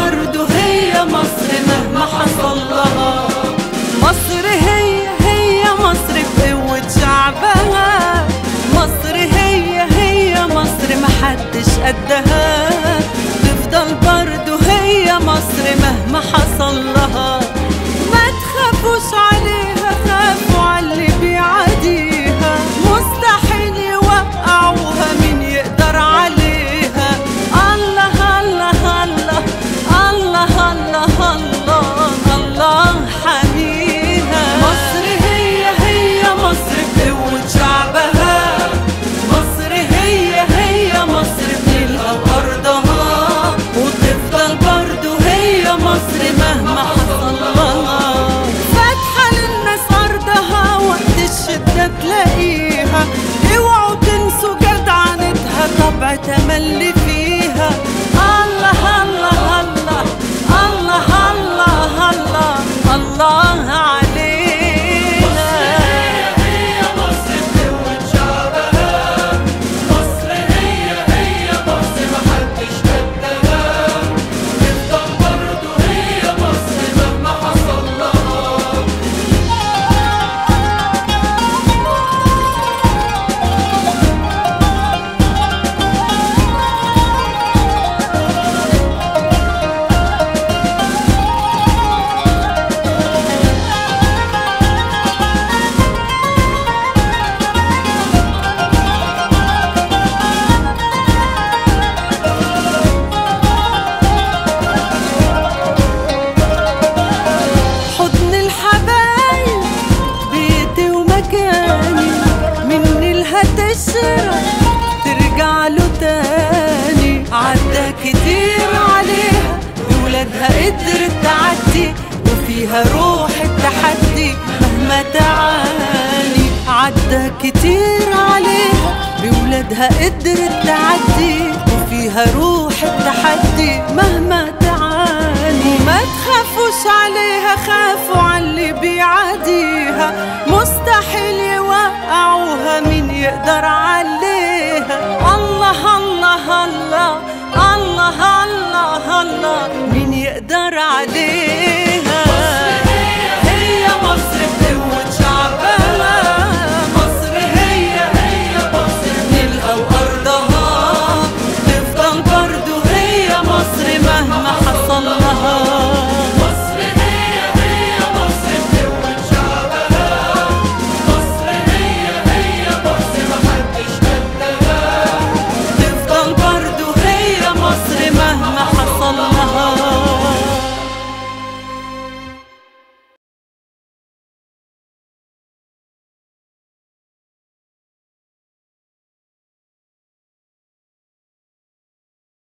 برضو هي مصر مهما حصل لها مصر هي هي مصر بقوة شعبها مصر هي هي مصر محدش قدها تفضل برضو هي مصر مهما حصل لها ما تخافوش عليها خافوا على بيعاديها مستحيل يوقعوها مين يقدر عليها الله الله الله الله الله الله الله حميها مصر هي هي مصر بقوة شعبها مصر هي هي مصر بنلقى أرضها وتفضل برضو هي مصر مهما حصل لها فاتحة للناس أرضها وقت الشدة تلاقيها اوعوا تنسوا جدعنتها طبع تملي فيها الله الله الله الله الله الله الله علينا هي مصر بقوة شعبها مصر هي هي مصر محدش قدها تفضل برضو هي مصر مهما حصل لها حضن الحبايب بيتي ومكاني من إلها تشرب ترجع له تاني عدى كتير عليها بولادها قدرت تعدي وفيها روح التحدي مهما تعاني عدى كتير عليها بولادها قدرت تعدي وفيها روح التحدي مهما تعاني ما تخافوش عليها خافوا على اللي بيعاديها مستحيل يوقعوها مين يقدر عليها الله الله الله الله الله الله مين يقدر عليها